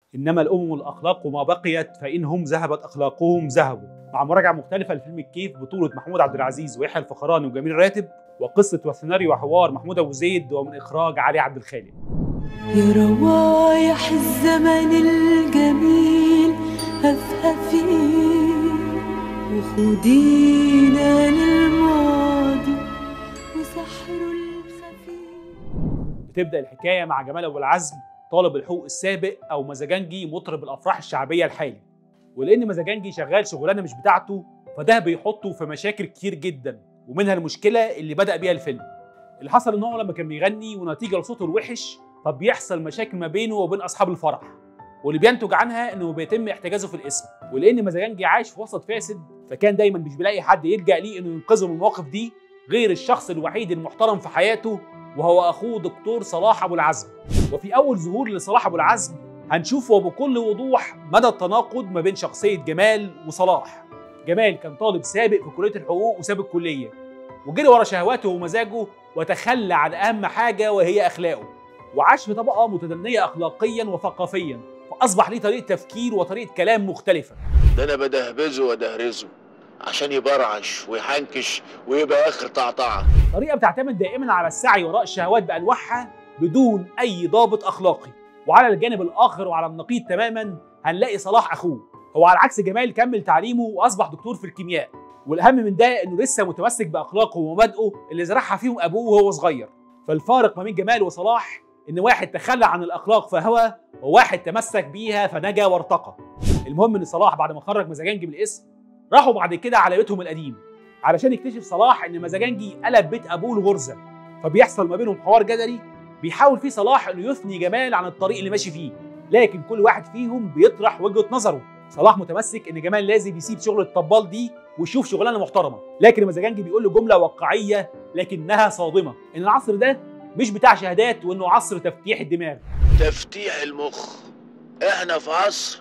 انما الامم الاخلاق ما بقيت فانهم ذهبت اخلاقهم ذهبوا مع مراجعه مختلفه لفيلم الكيف بطوله محمود عبد العزيز ويحيى الفخراني وجميل راتب وقصه وسيناريو وحوار محمود ابو زيد ومن اخراج علي عبد الخالق يا روايح الزمن الجميل هفهفي وخدينا للماضي وسحره الخفي بتبدا الحكايه مع جمال ابو العزم طالب الحقوق السابق او مزاجنجي مطرب الافراح الشعبيه الحالي ولان مزاجنجي شغال شغلانه مش بتاعته فده بيحطه في مشاكل كتير جدا ومنها المشكله اللي بدا بيها الفيلم اللي حصل ان هو لما كان بيغني ونتيجه لصوته الوحش فبيحصل مشاكل ما بينه وبين اصحاب الفرح واللي بينتج عنها انه بيتم احتجازه في الاسم ولان مزاجنجي عايش في وسط فاسد فكان دايما مش بيلاقي حد يلجا ليه انه ينقذه من المواقف دي غير الشخص الوحيد المحترم في حياته وهو اخوه دكتور صلاح ابو العزم وفي اول ظهور لصلاح ابو العزم هنشوف وبكل وضوح مدى التناقض ما بين شخصيه جمال وصلاح جمال كان طالب سابق في كليه الحقوق وساب الكليه وجري ورا شهواته ومزاجه وتخلى عن اهم حاجه وهي اخلاقه وعاش في طبقه متدنيه اخلاقيا وثقافيا فاصبح ليه طريقه تفكير وطريقه كلام مختلفه ده انا بدهبزه وادهرزه عشان يبرعش ويحنكش ويبقى اخر طعطعه طريقه بتعتمد دائما على السعي وراء الشهوات بانواعها بدون اي ضابط اخلاقي وعلى الجانب الاخر وعلى النقيض تماما هنلاقي صلاح اخوه هو على عكس جمال كمل تعليمه واصبح دكتور في الكيمياء والاهم من ده انه لسه متمسك باخلاقه ومبادئه اللي زرعها فيهم ابوه وهو صغير فالفارق ما بين جمال وصلاح ان واحد تخلى عن الاخلاق فهوى وواحد تمسك بيها فنجا وارتقى المهم ان صلاح بعد ما خرج مزاجنجي من الاسم راحوا بعد كده على بيتهم القديم علشان يكتشف صلاح ان مزاجنجي قلب بيت ابوه الغرزه فبيحصل ما بينهم حوار جدلي بيحاول فيه صلاح انه يثني جمال عن الطريق اللي ماشي فيه لكن كل واحد فيهم بيطرح وجهه نظره صلاح متمسك ان جمال لازم يسيب شغل الطبال دي ويشوف شغلانه محترمه لكن مزاجنجي بيقول له جمله واقعيه لكنها صادمه ان العصر ده مش بتاع شهادات وانه عصر تفتيح الدماغ تفتيح المخ احنا في عصر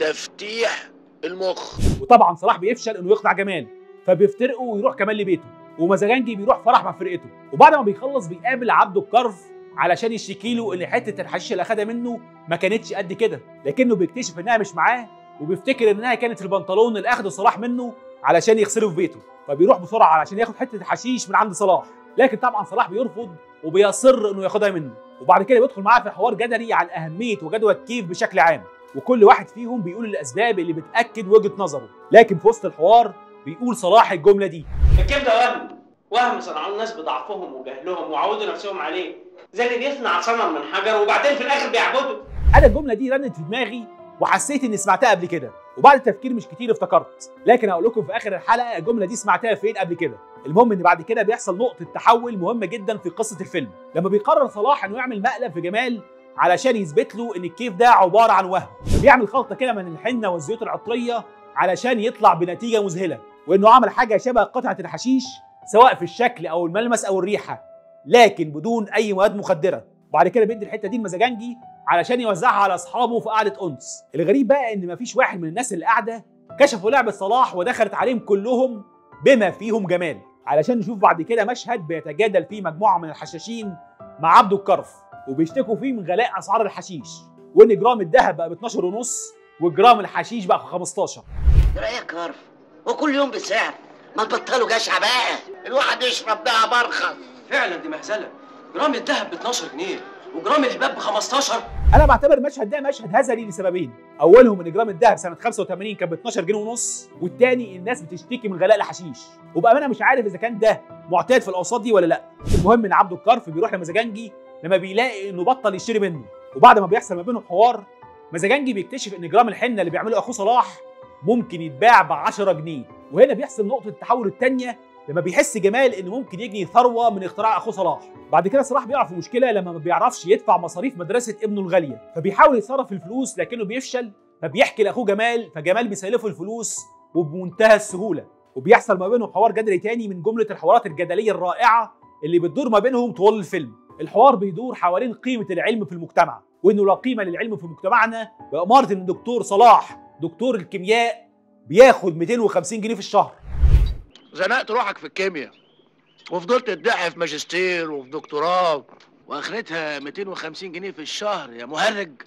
تفتيح المخ وطبعا صلاح بيفشل انه يقنع جمال فبيفترقوا ويروح كمان لبيته ومزاجنجي بيروح فرح مع فرقته وبعد ما بيخلص بيقابل عبده الكرف علشان يشتكي له ان حته الحشيشه اللي اخدها منه ما كانتش قد كده لكنه بيكتشف انها مش معاه وبيفتكر انها كانت في البنطلون اللي اخده صلاح منه علشان يغسله في بيته فبيروح بسرعه علشان ياخد حته حشيش من عند صلاح لكن طبعا صلاح بيرفض وبيصر انه ياخدها منه وبعد كده بيدخل معاه في حوار جدلي عن اهميه وجدوى الكيف بشكل عام وكل واحد فيهم بيقول الاسباب اللي بتاكد وجهه نظره لكن في وسط الحوار بيقول صلاح الجمله دي الكيف ده وهم وهم صنعوه الناس بضعفهم وجهلهم وعودوا نفسهم عليه زي اللي بيصنع صنم من حجر وبعدين في الاخر بيعبده انا الجمله دي رنت في دماغي وحسيت اني سمعتها قبل كده وبعد تفكير مش كتير افتكرت لكن هقول لكم في اخر الحلقه الجمله دي سمعتها فين قبل كده المهم ان بعد كده بيحصل نقطه تحول مهمه جدا في قصه الفيلم لما بيقرر صلاح انه يعمل مقلب في جمال علشان يثبت له ان الكيف ده عباره عن وهم فبيعمل خلطه كده من الحنه والزيوت العطريه علشان يطلع بنتيجه مذهله وانه عمل حاجه شبه قطعه الحشيش سواء في الشكل او الملمس او الريحه لكن بدون اي مواد مخدره بعد كده بيدي الحته دي المزاجنجي علشان يوزعها على اصحابه في قعده انس الغريب بقى ان مفيش واحد من الناس اللي قاعده كشفوا لعبه صلاح ودخلت عليهم كلهم بما فيهم جمال علشان نشوف بعد كده مشهد بيتجادل فيه مجموعه من الحشاشين مع عبده الكرف وبيشتكوا فيه من غلاء اسعار الحشيش وان جرام الذهب بقى ب 12 ونص وجرام الحشيش بقى ب 15 ايه رايك كارف وكل يوم بسعر ما تبطلوا جشع بقى الواحد يشرب ده برخص فعلا دي مهزله جرام الذهب ب 12 جنيه وجرام الهباب ب 15 انا بعتبر المشهد ده مشهد هزلي لسببين اولهم ان جرام الذهب سنه 85 كان ب 12 جنيه ونص والتاني الناس بتشتكي من غلاء الحشيش وبامانه مش عارف اذا كان ده معتاد في الاوساط دي ولا لا المهم ان عبده الكرف بيروح لمزاجنجي لما بيلاقي انه بطل يشتري منه وبعد ما بيحصل ما بينهم حوار مزاجنجي بيكتشف ان جرام الحنه اللي بيعمله اخوه صلاح ممكن يتباع ب 10 جنيه وهنا بيحصل نقطه التحول الثانيه لما بيحس جمال انه ممكن يجني ثروه من اختراع اخوه صلاح بعد كده صلاح بيقع في مشكله لما ما بيعرفش يدفع مصاريف مدرسه ابنه الغاليه فبيحاول يتصرف الفلوس لكنه بيفشل فبيحكي لاخوه جمال فجمال بيسلفه الفلوس وبمنتهى السهوله وبيحصل ما بينهم حوار جدلي تاني من جمله الحوارات الجدليه الرائعه اللي بتدور ما بينهم طول الفيلم الحوار بيدور حوالين قيمه العلم في المجتمع وانه لا قيمه للعلم في مجتمعنا باماره ان الدكتور صلاح دكتور الكيمياء بياخد 250 جنيه في الشهر زنقت روحك في الكيمياء وفضلت تدعي في ماجستير وفي دكتوراه واخرتها 250 جنيه في الشهر يا مهرج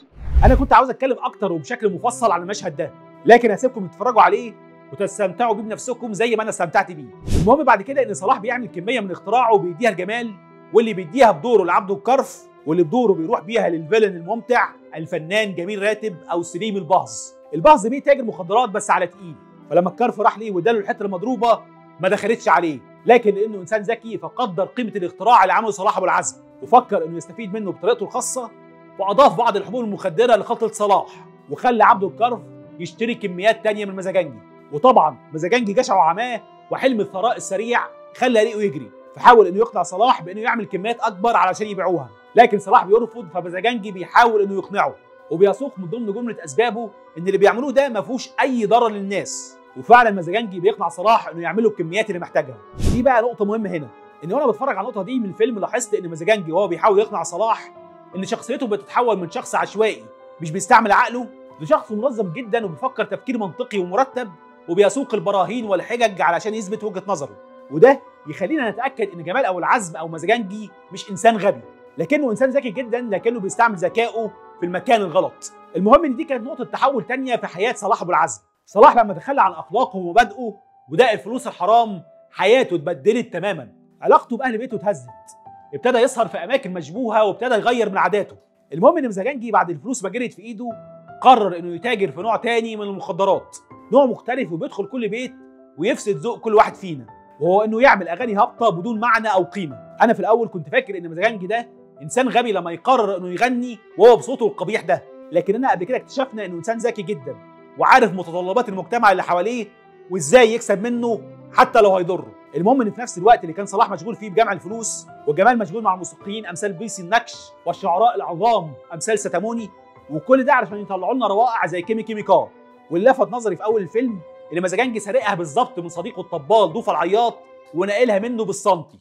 انا كنت عاوز اتكلم اكتر وبشكل مفصل عن المشهد ده لكن هسيبكم تتفرجوا عليه وتستمتعوا بيه بنفسكم زي ما انا استمتعت بيه المهم بعد كده ان صلاح بيعمل كميه من اختراعه وبيديها لجمال واللي بيديها بدوره لعبده الكرف واللي بدوره بيروح بيها للفيلن الممتع الفنان جميل راتب او سليم البهز البهز بيه تاجر مخدرات بس على تقيل فلما الكرف راح ليه واداله الحته المضروبه ما دخلتش عليه لكن لانه انسان ذكي فقدر قيمه الاختراع اللي عمله صلاح ابو العزم وفكر انه يستفيد منه بطريقته الخاصه واضاف بعض الحبوب المخدره لخلطه صلاح وخلى عبده الكرف يشتري كميات تانية من مزاجنجي وطبعا مزاجنجي جشع وعماه وحلم الثراء السريع خلى ريقه يجري فحاول انه يقنع صلاح بانه يعمل كميات اكبر علشان يبيعوها لكن صلاح بيرفض فمزاجنجي بيحاول انه يقنعه وبيسوق من ضمن جمله اسبابه ان اللي بيعملوه ده ما فيهوش اي ضرر للناس وفعلا مزاجنجي بيقنع صلاح انه يعمل له الكميات اللي محتاجها دي بقى نقطه مهمه هنا ان وانا بتفرج على النقطه دي من الفيلم لاحظت ان مزاجنجي وهو بيحاول يقنع صلاح ان شخصيته بتتحول من شخص عشوائي مش بيستعمل عقله لشخص منظم جدا وبيفكر تفكير منطقي ومرتب وبيسوق البراهين والحجج علشان يثبت وجهه نظره وده يخلينا نتاكد ان جمال او العزم او مزاجنجي مش انسان غبي لكنه انسان ذكي جدا لكنه بيستعمل ذكائه في المكان الغلط المهم ان دي كانت نقطه تحول تانية في حياه صلاح ابو العزم صلاح لما تخلى عن اخلاقه ومبادئه وده الفلوس الحرام حياته اتبدلت تماما علاقته باهل بيته اتهزت ابتدى يسهر في اماكن مشبوهه وابتدى يغير من عاداته المهم ان مزاجنجي بعد الفلوس ما جرت في ايده قرر انه يتاجر في نوع تاني من المخدرات نوع مختلف وبيدخل كل بيت ويفسد ذوق كل واحد فينا وهو انه يعمل اغاني هابطه بدون معنى او قيمه انا في الاول كنت فاكر ان مزاجنجي ده انسان غبي لما يقرر انه يغني وهو بصوته القبيح ده لكن انا قبل كده اكتشفنا انه انسان ذكي جدا وعارف متطلبات المجتمع اللي حواليه وازاي يكسب منه حتى لو هيضره المهم ان في نفس الوقت اللي كان صلاح مشغول فيه بجمع الفلوس وجمال مشغول مع الموسيقيين امثال بيسي النكش والشعراء العظام امثال ستاموني وكل ده علشان يطلعوا لنا روائع زي كيمي كيمي كار واللي لفت نظري في اول الفيلم ان مزاجنجي سارقها بالظبط من صديقه الطبال ضوفة العياط وناقلها منه بالسنتي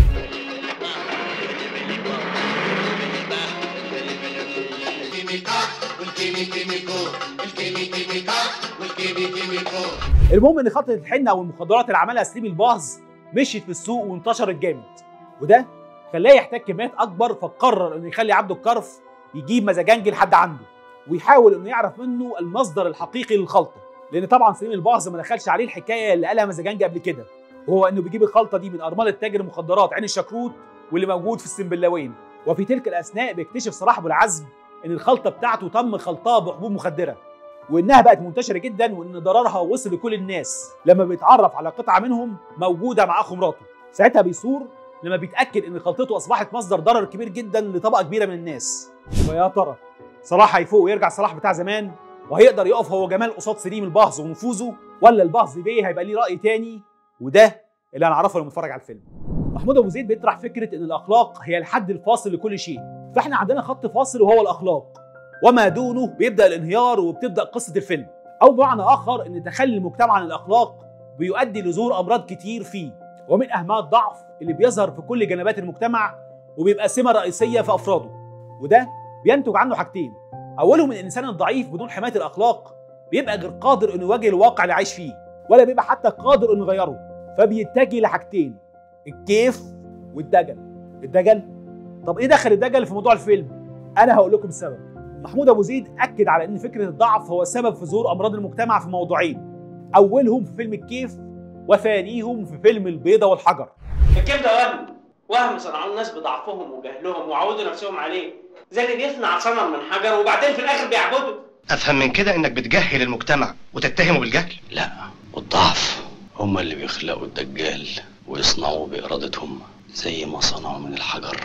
المهم ان خطه الحنه او المخدرات اللي عملها سليم الباز مشيت في السوق وانتشرت جامد وده خلاه يحتاج كميات اكبر فقرر انه يخلي عبده الكرف يجيب مزاجنجي لحد عنده ويحاول انه يعرف منه المصدر الحقيقي للخلطه لان طبعا سليم الباز ما دخلش عليه الحكايه اللي قالها مزاجنجي قبل كده وهو انه بيجيب الخلطه دي من ارمله تاجر المخدرات عين الشكروت واللي موجود في السنبلاوين وفي تلك الاثناء بيكتشف صلاح ابو العزم ان الخلطه بتاعته تم خلطها بحبوب مخدره وانها بقت منتشره جدا وان ضررها وصل لكل الناس لما بيتعرف على قطعه منهم موجوده مع اخو مراته ساعتها بيثور لما بيتاكد ان خلطته اصبحت مصدر ضرر كبير جدا لطبقه كبيره من الناس ويا ترى صلاح هيفوق ويرجع صلاح بتاع زمان وهيقدر يقف هو جمال قصاد سليم البهز ونفوذه ولا البهز بيه هيبقى ليه راي تاني وده اللي هنعرفه لما نتفرج على الفيلم محمود ابو زيد بيطرح فكره ان الاخلاق هي الحد الفاصل لكل شيء فاحنا عندنا خط فاصل وهو الاخلاق وما دونه بيبدا الانهيار وبتبدا قصه الفيلم او بمعنى اخر ان تخلي المجتمع عن الاخلاق بيؤدي لظهور امراض كتير فيه ومن اهمها الضعف اللي بيظهر في كل جنبات المجتمع وبيبقى سمه رئيسيه في افراده وده بينتج عنه حاجتين اولهم ان الانسان الضعيف بدون حمايه الاخلاق بيبقى غير قادر انه يواجه الواقع اللي عايش فيه ولا بيبقى حتى قادر انه يغيره فبيتجه لحاجتين الكيف والدجل الدجل طب ايه دخل الدجل في موضوع الفيلم انا هقول لكم السبب محمود ابو زيد اكد على ان فكره الضعف هو سبب في ظهور امراض المجتمع في موضوعين اولهم في فيلم الكيف وثانيهم في فيلم البيضه والحجر الكيف ده وهم وهم صنعوه الناس بضعفهم وجهلهم وعودوا نفسهم عليه زي اللي بيصنع صنم من حجر وبعدين في الاخر بيعبده افهم من كده انك بتجهل المجتمع وتتهمه بالجهل لا والضعف هم اللي بيخلقوا الدجال ويصنعوه بإرادتهم زي ما صنعوا من الحجر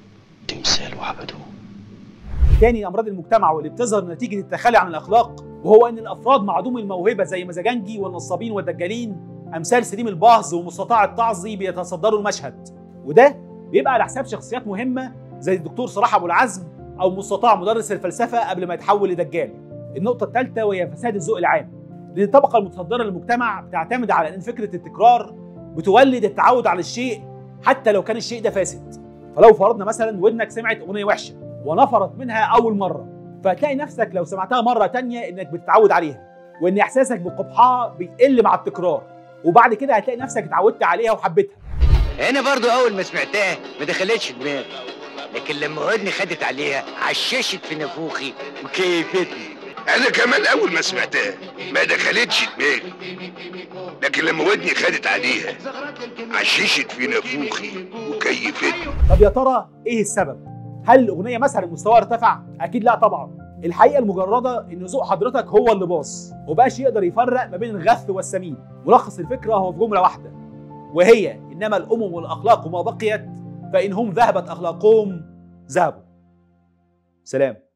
تمثال وعبدوه تاني امراض المجتمع واللي بتظهر نتيجه التخلي عن الاخلاق وهو ان الافراد معدوم الموهبه زي مزاجنجي والنصابين والدجالين امثال سليم الباهظ ومستطاع التعظي بيتصدروا المشهد وده بيبقى على حساب شخصيات مهمه زي الدكتور صلاح ابو العزم او مستطاع مدرس الفلسفه قبل ما يتحول لدجال النقطه الثالثه وهي فساد الذوق العام لان الطبقه المتصدره للمجتمع بتعتمد على ان فكره التكرار بتولد التعود على الشيء حتى لو كان الشيء ده فاسد فلو فرضنا مثلا ودنك سمعت اغنيه وحشه ونفرت منها اول مره فهتلاقي نفسك لو سمعتها مره تانية انك بتتعود عليها وان احساسك بقبحها بيقل مع التكرار وبعد كده هتلاقي نفسك اتعودت عليها وحبيتها انا برضو اول ما سمعتها ما دخلتش دماغي لكن لما ودني خدت عليها عششت في نافوخي وكيفتني انا كمان اول ما سمعتها ما دخلتش دماغي لكن لما ودني خدت عليها عششت في نافوخي وكيفتني طب يا ترى ايه السبب؟ هل الاغنيه مثلا مستواها ارتفع؟ اكيد لا طبعا الحقيقه المجرده ان ذوق حضرتك هو اللي باظ وبقاش يقدر يفرق ما بين الغث والسمين ملخص الفكره هو في جمله واحده وهي انما الامم والاخلاق ما بقيت فان هم ذهبت اخلاقهم ذهبوا سلام